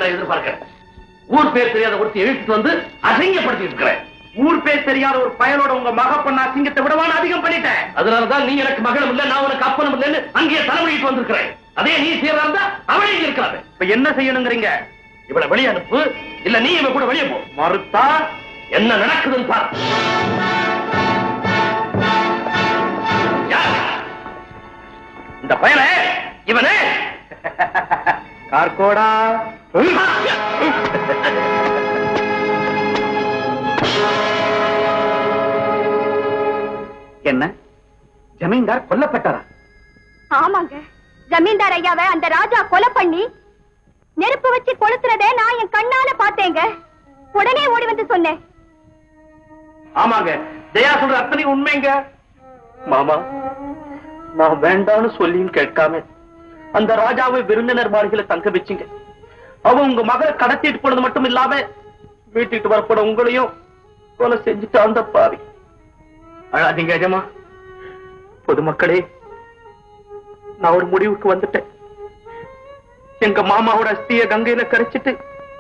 வேலை எதிர்பார்க்கிறேன் ஊர் பேர் தெரியாத ஒருத்தி இழுத்துட்டு வந்து அசிங்கப்படுத்திட்டு இருக்கிறேன் ஊர் பேர் தெரியாத ஒரு பயலோட உங்க மக பண்ண அசிங்கத்தை விடவான அதிகம் பண்ணிட்டேன் அதனாலதான் நீ எனக்கு மகளும் இல்ல நான் உனக்கு அப்பனும் இல்லைன்னு அங்கேயே தலைவலிட்டு வந்திருக்கிறேன் அதே நீ செய்யறதா இருந்தா அவளே இங்க இருக்கிறாரு இப்ப என்ன செய்யணுங்கிறீங்க இவளை வெளியே அனுப்பு இல்ல நீ இவ கூட வெளியே போ மறுத்தா என்ன நடக்குதுன்னு பார் யார்? இந்த பயனை இவனே கார்கோடா என்ன ஜமீன்தார் கொல்லப்பட்டாரா ஆமாங்க ஜமீன்தார் ஐயாவை அந்த ராஜா கொலை பண்ணி நெருப்பு வச்சு கொளுத்துறதை நான் என் கண்ணால பார்த்தேங்க உடனே ஓடி வந்து சொன்னேன் ஆமாங்க ஜெயா சொல்ற அத்தனை உண்மைங்க மாமா நான் வேண்டாம்னு சொல்லியும் கேட்காம அந்த ராஜாவை விருந்தினர் மாளிகையில தங்க வச்சுங்க அவன் உங்க மகளை கடத்திட்டு போனது மட்டும் இல்லாம வீட்டுக்கு வரப்போட உங்களையும் கொலை செஞ்சுட்டு அந்த பாவி அழாதீங்க எஜமா பொதுமக்களே நான் ஒரு முடிவுக்கு வந்துட்டேன் எங்க மாமாவோட அஸ்திய கங்கையில கரைச்சிட்டு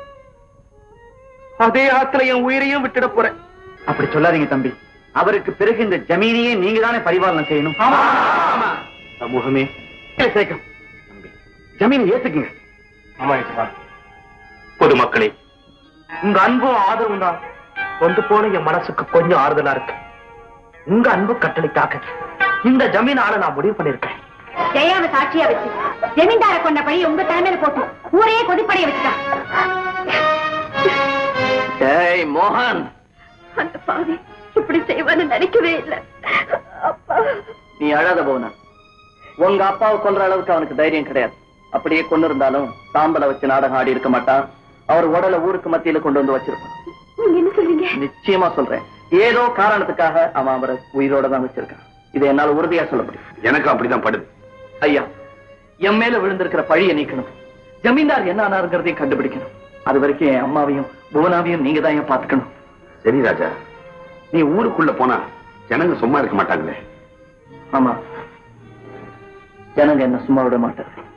அதே ஆத்துல என் உயிரையும் விட்டுட போறேன் அப்படி சொல்லாதீங்க தம்பி அவருக்கு பிறகு இந்த ஜமீனையே நீங்க தானே பரிபாலனம் செய்யணும் சமூகமே சேகம் தம்பி ஜமீனை ஏத்துக்குங்க பொதுமக்களே உங்க அன்பும் ஆதரவும் தான் வந்து போன என் மனசுக்கு கொஞ்சம் ஆறுதலா இருக்கு உங்க அன்பு கட்டளைக்காக இந்த ஜமீன் ஆள நான் முடிவு பண்ணிருக்கேன் ஜெயாவை சாட்சியா வச்சு ஜமீன்தார கொண்ட பழி உங்க தலைமையில போட்டு ஊரே கொதிப்படைய வச்சுட்டான் ஏய் மோகன் அந்த பாவி இப்படி செய்வான்னு நினைக்கவே இல்லை அப்பா நீ அழாத போனா உங்க அப்பாவை கொல்ற அளவுக்கு அவனுக்கு தைரியம் கிடையாது அப்படியே கொண்டு இருந்தாலும் சாம்பலை வச்சு நாடகம் ஆடி இருக்க மாட்டான் அவர் உடலை ஊருக்கு மத்தியில கொண்டு வந்து வச்சிருப்பான் நீங்க என்ன சொல்றீங்க நிச்சயமா சொல்றேன் ஏதோ காரணத்துக்காக அவன் அவரை உயிரோட தான் வச்சிருக்கான் இதை என்னால உறுதியா சொல்ல முடியும் எனக்கு அப்படிதான் படுது ஐயா என் மேல விழுந்திருக்கிற பழியை நீக்கணும் ஜமீன்தார் என்ன ஆனாருங்கிறதையும் கண்டுபிடிக்கணும் அது வரைக்கும் என் அம்மாவையும் புவனாவையும் நீங்க தான் ஏன் பாத்துக்கணும் சரி ராஜா நீ ஊருக்குள்ள போனா ஜனங்க சும்மா இருக்க மாட்டாங்களே ஆமா ஜனங்க என்ன சும்மா விட மாட்டாரு